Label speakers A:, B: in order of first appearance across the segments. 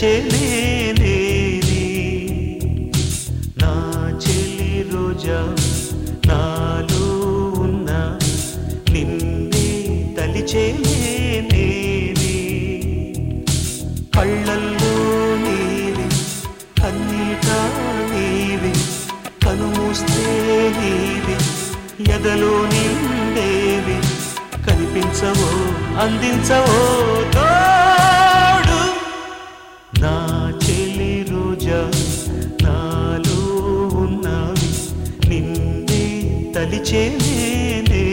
A: తలిచేనే నా చెలి రోజా నాలో ఉన్న నిన్నే తలిచేనే కళ్ళల్లో నీవి కన్నీట నీవి కనుమూస్తే నీవి ఎదలో నిండేవి కనిపించవో అందించవో తోడు నా చెలి రోజా నాలో ఉన్నవి నిన్నే తలిచేనే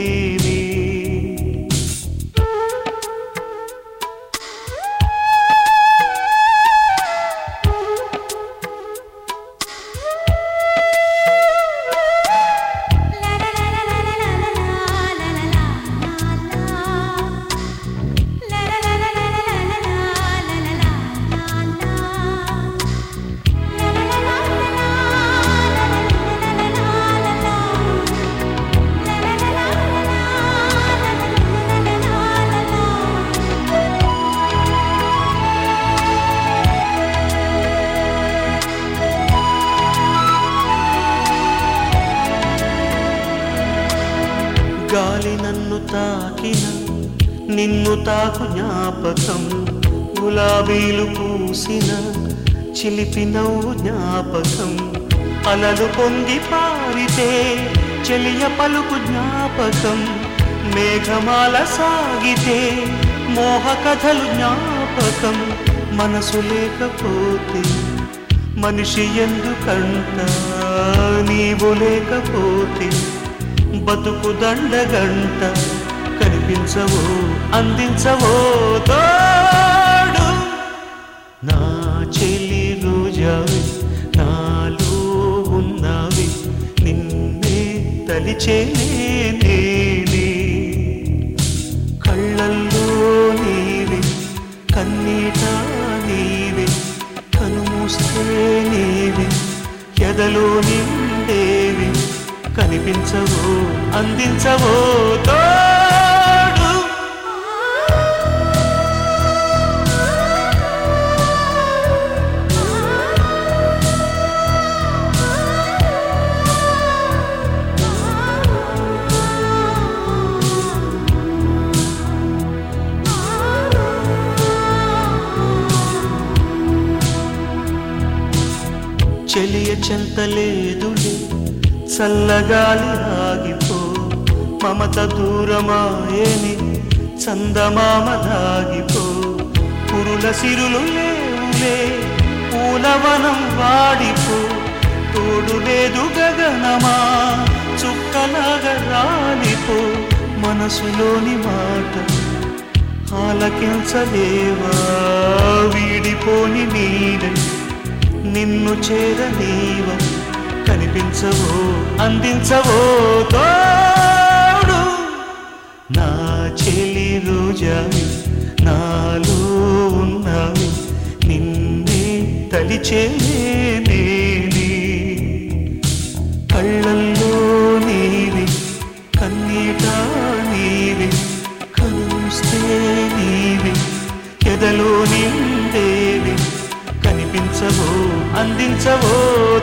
A: గాలి నన్ను తాకిన నిన్ను తాకు జ్ఞాపకం గులాబీలు పూసిన చిలిపి నవ్వు జ్ఞాపకం అలలు పొంగి పారితే చెలియ పలుకు జ్ఞాపకం మేఘమాల సాగితే మోహ కథలు జ్ఞాపకం మనసు లేకపోతే మనిషి ఎందుకంట నీవు లేకపోతే బతుకు దండగంట కనిపించవో అందించవో తోడు నా చెలి రోజావి నాలో ఉన్నవి నిన్నే తలిచేనే కళ్ళల్లో నీవి కన్నీట నీవి కనుమూస్తే నీవి ఎదలో నిండేవి కనిపించవో అందించవో తోడు చెలియ చెంతలేదులే చల్లగాలి ఆగిపో మమత దూరమాయని చందమామ దాగిపో పురుల సిరులు లేవులే పూలవనం వాడిపో తోడు లేదు గగనమా చుక్కలాగా రాలిపో మనసులోని మాట ఆలకించలేవా వీడిపోని నీడై నిన్ను చేరనీవ కనిపించవో అందించవో తోడు నా చెలి రోజావి నాలో ఉన్నవి నిన్నే తలిచేనే కళ్ళల్లో నీవి కన్నీట నీవి కనుస్తే నీవి ఎదలో నిండేవి కనిపించవో అందించవో